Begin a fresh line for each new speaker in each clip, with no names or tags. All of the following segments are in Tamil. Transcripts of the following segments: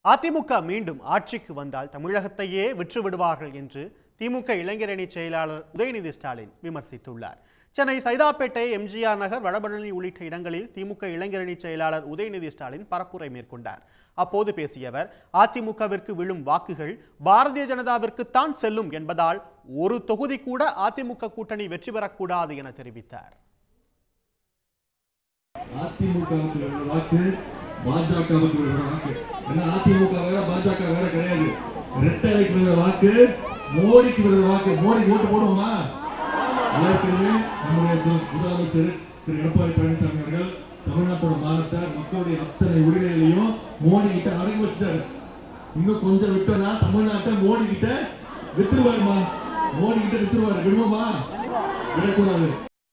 அதிமுக மீண்டும் ஆட்சிக்கு வந்தால் தமிழகத்தையே விற்று விடுவார்கள் என்று திமுக இளைஞரணி செயலாளர் உதயநிதி ஸ்டாலின் விமர்சித்துள்ளார் சென்னை சைதாப்பேட்டை எம்ஜிஆர் நகர் வடபழனி உள்ளிட்ட இடங்களில் திமுக இளைஞரணி செயலாளர் உதயநிதி ஸ்டாலின் பரப்புரை மேற்கொண்டார் அப்போது பேசிய அவர் அதிமுகவிற்கு விழும் வாக்குகள் பாரதிய ஜனதாவிற்குத்தான் செல்லும் என்பதால் ஒரு தொகுதி கூட அதிமுக கூட்டணி வெற்றி பெறக்கூடாது என தெரிவித்தார்
அதிமுகவுக்கு விழுற வாக்கு பாஜகவுக்கு விழுற வாக்கு ஏன்னா அதிமுக வேற பாஜக வேற கிடையாது ரெட்டலைக்கு விழுற வாக்கு மோடிக்கு விழுற வாக்கு மோடிக்கு ஓட்டு போடுவோமா ஏற்கனவே நம்முடைய து- முதலமைச்சர் திரு எடப்பாடி பழனிசாமி அவர்கள் தமிழ்நாட்டோட மானத்தை மக்களுடைய அத்தனை உரிமைகளையும் மோடி கிட்ட அடங்கி வச்சுட்டாரு இன்னும் கொஞ்சம் விட்டோம்னா தமிழ்நாட்டை மோடி கிட்ட வித்துருவாருமா மோடி கிட்ட வித்துருவாரு விடுவோமா விடக்கூடாது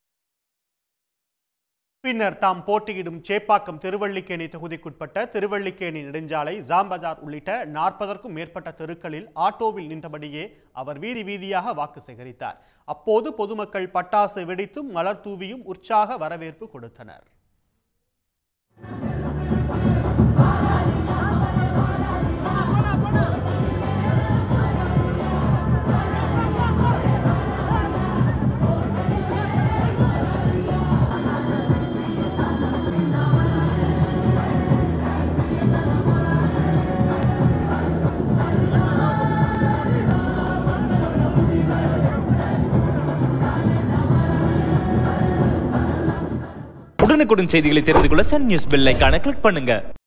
பின்னர் தாம் போட்டியிடும் சேப்பாக்கம் திருவல்லிக்கேணி தொகுதிக்குட்பட்ட திருவல்லிக்கேணி நெடுஞ்சாலை ஜாம்பஜார் உள்ளிட்ட நாற்பதற்கும் மேற்பட்ட தெருக்களில் ஆட்டோவில் நின்றபடியே அவர் வீதி வீதியாக வாக்கு சேகரித்தார் அப்போது பொதுமக்கள் பட்டாசு வெடித்தும் மலர் தூவியும் உற்சாக வரவேற்பு கொடுத்தனர்
உடனுக்குடன் செய்திகளை தெரிந்து கொள்ள சன் நியூஸ் பெல் ஐகானை கிளிக் பண்ணுங்க